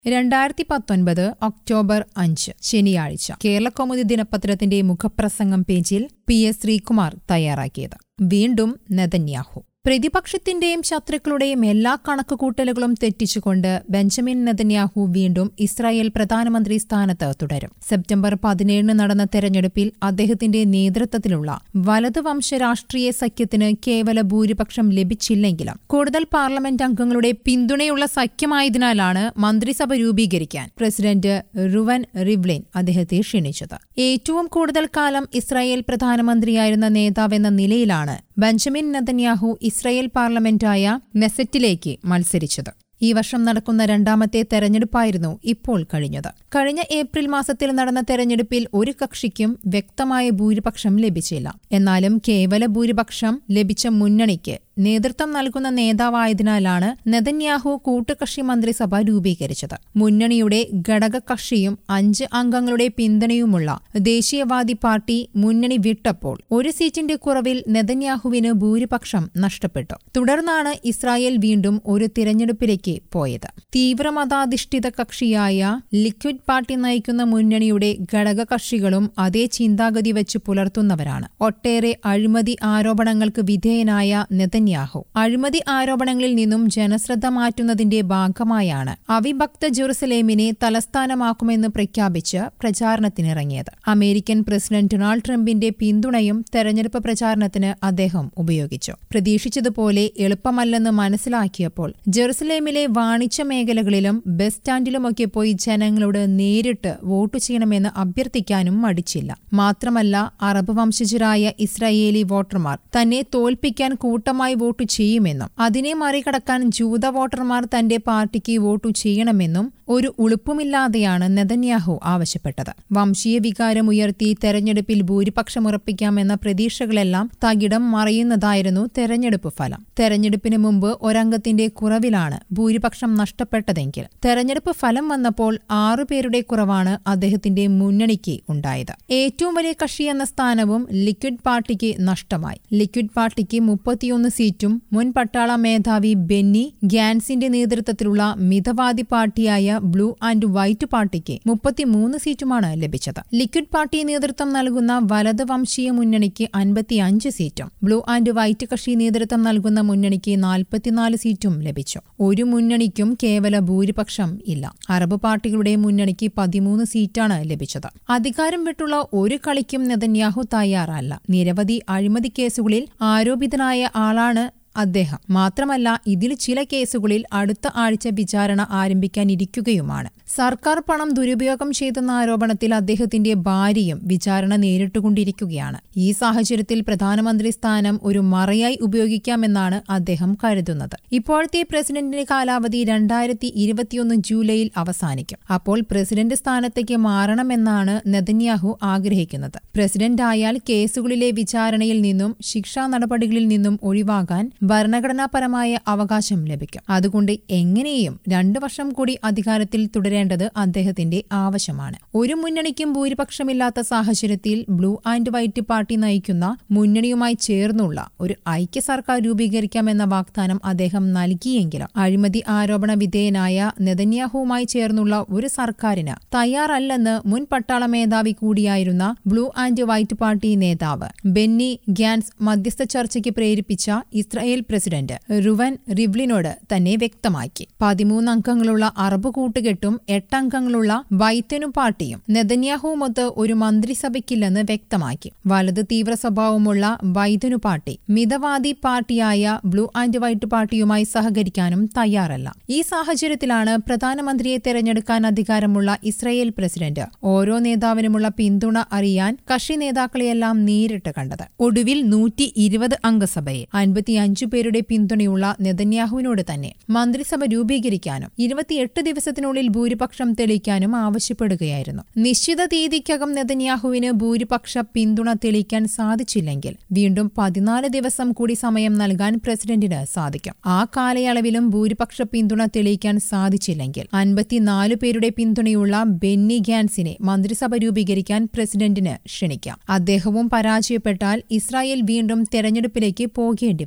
രണ്ടായിരത്തി പത്തൊൻപത് ഒക്ടോബർ അഞ്ച് ശനിയാഴ്ച കേരളകൗമുദി ദിനപത്രത്തിന്റെ മുഖപ്രസംഗം പേജിൽ പി എസ് ശ്രീകുമാർ തയ്യാറാക്കിയത് വീണ്ടും നെതന്യാഹു പ്രതിപക്ഷത്തിന്റെയും ശത്രുക്കളുടെയും എല്ലാ കണക്കുകൂട്ടലുകളും തെറ്റിച്ചുകൊണ്ട് ബെഞ്ചമിൻ നെതന്യാഹു വീണ്ടും ഇസ്രായേൽ പ്രധാനമന്ത്രി സ്ഥാനത്ത് തുടരും സെപ്റ്റംബർ പതിനേഴിന് നടന്ന തെരഞ്ഞെടുപ്പിൽ അദ്ദേഹത്തിന്റെ നേതൃത്വത്തിലുള്ള വലതുവംശ രാഷ്ട്രീയ സഖ്യത്തിന് കേവല ഭൂരിപക്ഷം ലഭിച്ചില്ലെങ്കിലും കൂടുതൽ പാർലമെന്റ് അംഗങ്ങളുടെ പിന്തുണയുള്ള സഖ്യമായതിനാലാണ് മന്ത്രിസഭ രൂപീകരിക്കാൻ പ്രസിഡന്റ് റുവൻ റിവ്ലിൻ അദ്ദേഹത്തെ ക്ഷണിച്ചത് ഏറ്റവും കൂടുതൽ കാലം ഇസ്രായേൽ പ്രധാനമന്ത്രിയായിരുന്ന നേതാവെന്ന നിലയിലാണ് ബെഞ്ചമിൻ നെതന്യാഹു ഇസ്രായേൽ പാർലമെന്റായ നെസറ്റിലേക്ക് മത്സരിച്ചത് ഈ വർഷം നടക്കുന്ന രണ്ടാമത്തെ തെരഞ്ഞെടുപ്പായിരുന്നു ഇപ്പോൾ കഴിഞ്ഞത് കഴിഞ്ഞ ഏപ്രിൽ മാസത്തിൽ നടന്ന തെരഞ്ഞെടുപ്പിൽ ഒരു കക്ഷിക്കും വ്യക്തമായ ഭൂരിപക്ഷം ലഭിച്ചില്ല എന്നാലും കേവല ഭൂരിപക്ഷം ലഭിച്ച മുന്നണിക്ക് നേതൃത്വം നൽകുന്ന നേതാവായതിനാലാണ് നെതന്യാഹു കൂട്ടുകക്ഷി മന്ത്രിസഭ രൂപീകരിച്ചത് മുന്നണിയുടെ ഘടകകക്ഷിയും അഞ്ച് അംഗങ്ങളുടെ പിന്തുണയുമുള്ള ദേശീയവാദി പാർട്ടി മുന്നണി വിട്ടപ്പോൾ ഒരു സീറ്റിന്റെ കുറവിൽ നെതന്യാഹുവിന് ഭൂരിപക്ഷം നഷ്ടപ്പെട്ടു തുടർന്നാണ് ഇസ്രായേൽ വീണ്ടും ഒരു തിരഞ്ഞെടുപ്പിലേക്ക് പോയത് തീവ്രമതാധിഷ്ഠിത കക്ഷിയായ ലിക്വിഡ് പാർട്ടി നയിക്കുന്ന മുന്നണിയുടെ ഘടകകക്ഷികളും അതേ ചിന്താഗതി വെച്ച് പുലർത്തുന്നവരാണ് ഒട്ടേറെ അഴിമതി ആരോപണങ്ങൾക്ക് വിധേയനായ നെതന്യാഹു അഴിമതി ആരോപണങ്ങളിൽ നിന്നും ജനശ്രദ്ധ മാറ്റുന്നതിന്റെ ഭാഗമായാണ് അവിഭക്ത ജെറുസലേമിനെ തലസ്ഥാനമാക്കുമെന്ന് പ്രഖ്യാപിച്ച് പ്രചാരണത്തിനിറങ്ങിയത് അമേരിക്കൻ പ്രസിഡന്റ് ഡൊണാൾഡ് ട്രംപിന്റെ പിന്തുണയും തെരഞ്ഞെടുപ്പ് പ്രചാരണത്തിന് അദ്ദേഹം ഉപയോഗിച്ചു പ്രതീക്ഷിച്ചതുപോലെ എളുപ്പമല്ലെന്ന് മനസ്സിലാക്കിയപ്പോൾ ജെറുസലേമിലെ വാണിജ്യ മേഖലകളിലും ബസ് സ്റ്റാൻഡിലുമൊക്കെ പോയി ജനങ്ങളോട് നേരിട്ട് വോട്ട് ചെയ്യണമെന്ന് അഭ്യർത്ഥിക്കാനും മടിച്ചില്ല മാത്രമല്ല അറബ് വംശജരായ ഇസ്രായേലി വോട്ടർമാർ തന്നെ തോൽപ്പിക്കാൻ കൂട്ടമായി വോട്ട് ചെയ്യുമെന്നും അതിനെ മറികടക്കാൻ ജൂത വോട്ടർമാർ തന്റെ പാർട്ടിക്ക് വോട്ടു ചെയ്യണമെന്നും ഒരു ഉളുപ്പുമില്ലാതെയാണ് നെതന്യാഹു ആവശ്യപ്പെട്ടത് വംശീയ വികാരം ഉയർത്തി തെരഞ്ഞെടുപ്പിൽ ഭൂരിപക്ഷമുറപ്പിക്കാമെന്ന പ്രതീക്ഷകളെല്ലാം തകിടം മറയുന്നതായിരുന്നു തെരഞ്ഞെടുപ്പ് ഫലം തെരഞ്ഞെടുപ്പിന് മുമ്പ് ഒരംഗത്തിന്റെ കുറവിലാണ് ഭൂരിപക്ഷം നഷ്ടപ്പെട്ടതെങ്കിൽ തെരഞ്ഞെടുപ്പ് ഫലം വന്നപ്പോൾ ആറുപേരുടെ കുറവാണ് അദ്ദേഹത്തിന്റെ മുന്നണിക്ക് ഉണ്ടായത് ഏറ്റവും വലിയ കക്ഷി എന്ന സ്ഥാനവും ലിക്വിഡ് പാർട്ടിക്ക് നഷ്ടമായി ലിക്വിഡ് പാർട്ടിക്ക് മുപ്പത്തിയൊന്ന് സീറ്റും മുൻ പട്ടാള മേധാവി ബെന്നി ഗ്യാൻസിന്റെ നേതൃത്വത്തിലുള്ള മിതവാദി പാർട്ടിയായ ബ്ലൂ ആൻഡ് വൈറ്റ് പാർട്ടിക്ക് മുപ്പത്തിമൂന്ന് സീറ്റുമാണ് ലഭിച്ചത് ലിക്വിഡ് പാർട്ടി നേതൃത്വം നൽകുന്ന വലത് വംശീയ മുന്നണിക്ക് അൻപത്തിയഞ്ച് സീറ്റും ബ്ലൂ ആൻഡ് വൈറ്റ് കക്ഷി നേതൃത്വം നൽകുന്ന മുന്നണിക്ക് നാൽപ്പത്തിനാല് സീറ്റും ലഭിച്ചു ഒരു മുന്നണിക്കും കേവല ഭൂരിപക്ഷം ഇല്ല അറബ് പാർട്ടികളുടെ മുന്നണിക്ക് പതിമൂന്ന് സീറ്റാണ് ലഭിച്ചത് അധികാരം വിട്ടുള്ള ഒരു കളിക്കും നെതന്യാഹു തയ്യാറല്ല നിരവധി അഴിമതി കേസുകളിൽ ആരോപിതനായ ആളാണ് അദ്ദേഹം മാത്രമല്ല ഇതിൽ ചില കേസുകളിൽ അടുത്ത ആഴ്ച വിചാരണ ആരംഭിക്കാനിരിക്കുകയുമാണ് സർക്കാർ പണം ദുരുപയോഗം ചെയ്തെന്ന ആരോപണത്തിൽ അദ്ദേഹത്തിന്റെ ഭാര്യയും വിചാരണ നേരിട്ടുകൊണ്ടിരിക്കുകയാണ് ഈ സാഹചര്യത്തിൽ പ്രധാനമന്ത്രി സ്ഥാനം ഒരു മറയായി ഉപയോഗിക്കാമെന്നാണ് അദ്ദേഹം കരുതുന്നത് ഇപ്പോഴത്തെ പ്രസിഡന്റിന്റെ കാലാവധി രണ്ടായിരത്തി ഇരുപത്തിയൊന്ന് ജൂലൈയിൽ അവസാനിക്കും അപ്പോൾ പ്രസിഡന്റ് സ്ഥാനത്തേക്ക് മാറണമെന്നാണ് നെതന്യാഹു ആഗ്രഹിക്കുന്നത് പ്രസിഡന്റ് ആയാൽ കേസുകളിലെ വിചാരണയിൽ നിന്നും ശിക്ഷാ നടപടികളിൽ നിന്നും ഒഴിവാകാൻ ഭരണഘടനാപരമായ അവകാശം ലഭിക്കും അതുകൊണ്ട് എങ്ങനെയും രണ്ടു വർഷം കൂടി അധികാരത്തിൽ തുടരേണ്ടത് അദ്ദേഹത്തിന്റെ ആവശ്യമാണ് ഒരു മുന്നണിക്കും ഭൂരിപക്ഷമില്ലാത്ത സാഹചര്യത്തിൽ ബ്ലൂ ആൻഡ് വൈറ്റ് പാർട്ടി നയിക്കുന്ന മുന്നണിയുമായി ചേർന്നുള്ള ഒരു ഐക്യ സർക്കാർ രൂപീകരിക്കാമെന്ന വാഗ്ദാനം അദ്ദേഹം നൽകിയെങ്കിലും അഴിമതി ആരോപണ വിധേയനായ നെതന്യാഹുവുമായി ചേർന്നുള്ള ഒരു സർക്കാരിന് തയ്യാറല്ലെന്ന് മുൻ പട്ടാള മേധാവി കൂടിയായിരുന്ന ബ്ലൂ ആൻഡ് വൈറ്റ് പാർട്ടി നേതാവ് ബെന്നി ഗ്യാൻസ് മധ്യസ്ഥ ചർച്ചയ്ക്ക് പ്രേരിപ്പിച്ച ഇസ്രായേൽ പ്രസിഡന്റ് റുവൻ റിവ്ലിനോട് തന്നെ വ്യക്തമാക്കി പതിമൂന്ന് അംഗങ്ങളുള്ള അറബ് കൂട്ടുകെട്ടും എട്ടംഗങ്ങളുള്ള വൈത്തനു പാർട്ടിയും നെതന്യാഹുവുമൊത്ത് ഒരു മന്ത്രിസഭയ്ക്കില്ലെന്ന് വ്യക്തമാക്കി വലത് തീവ്ര സ്വഭാവമുള്ള വൈതനു പാർട്ടി മിതവാദി പാർട്ടിയായ ബ്ലൂ ആൻഡ് വൈറ്റ് പാർട്ടിയുമായി സഹകരിക്കാനും തയ്യാറല്ല ഈ സാഹചര്യത്തിലാണ് പ്രധാനമന്ത്രിയെ തെരഞ്ഞെടുക്കാൻ അധികാരമുള്ള ഇസ്രായേൽ പ്രസിഡന്റ് ഓരോ നേതാവിനുമുള്ള പിന്തുണ അറിയാൻ കക്ഷി നേതാക്കളെയെല്ലാം നേരിട്ട് കണ്ടത് ഒടുവിൽ നൂറ്റി ഇരുപത് അംഗസഭയെ അൻപത്തിയഞ്ചു പേരുടെ പിന്തുണയുള്ള നെതന്യാഹുവിനോട് തന്നെ മന്ത്രിസഭ രൂപീകരിക്കാനും ഇരുപത്തിയെട്ട് ദിവസത്തിനുള്ളിൽ ഭൂരിപക്ഷം തെളിയിക്കാനും ആവശ്യപ്പെടുകയായിരുന്നു നിശ്ചിത തീയതിക്കകം നെതന്യാഹുവിന് ഭൂരിപക്ഷ പിന്തുണ തെളിയിക്കാൻ സാധിച്ചില്ലെങ്കിൽ വീണ്ടും പതിനാല് ദിവസം കൂടി സമയം നൽകാൻ പ്രസിഡന്റിന് സാധിക്കും ആ കാലയളവിലും ഭൂരിപക്ഷ പിന്തുണ തെളിയിക്കാൻ സാധിച്ചില്ലെങ്കിൽ അൻപത്തിനാല് പേരുടെ പിന്തുണയുള്ള ബെന്നി ഗ്യാൻസിനെ മന്ത്രിസഭ രൂപീകരിക്കാൻ പ്രസിഡന്റിന് ക്ഷണിക്കാം അദ്ദേഹവും പരാജയപ്പെട്ടാൽ ഇസ്രായേൽ വീണ്ടും തെരഞ്ഞെടുപ്പിലേക്ക് പോകേണ്ടി വരും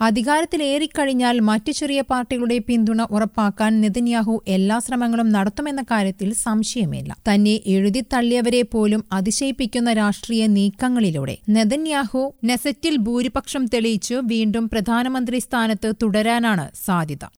അധികാരത്തിലേറിക്കഴിഞ്ഞാൽ മറ്റു ചെറിയ പാർട്ടികളുടെ പിന്തുണ ഉറപ്പാക്കാൻ നെതന്യാഹു എല്ലാ ശ്രമങ്ങളും നടത്തുമെന്ന കാര്യത്തിൽ സംശയമില്ല തന്നെ എഴുതിത്തള്ളിയവരെ പോലും അതിശയിപ്പിക്കുന്ന രാഷ്ട്രീയ നീക്കങ്ങളിലൂടെ നെതന്യാഹു നെസറ്റിൽ ഭൂരിപക്ഷം തെളിയിച്ചു വീണ്ടും പ്രധാനമന്ത്രി സ്ഥാനത്ത് തുടരാനാണ് സാധ്യത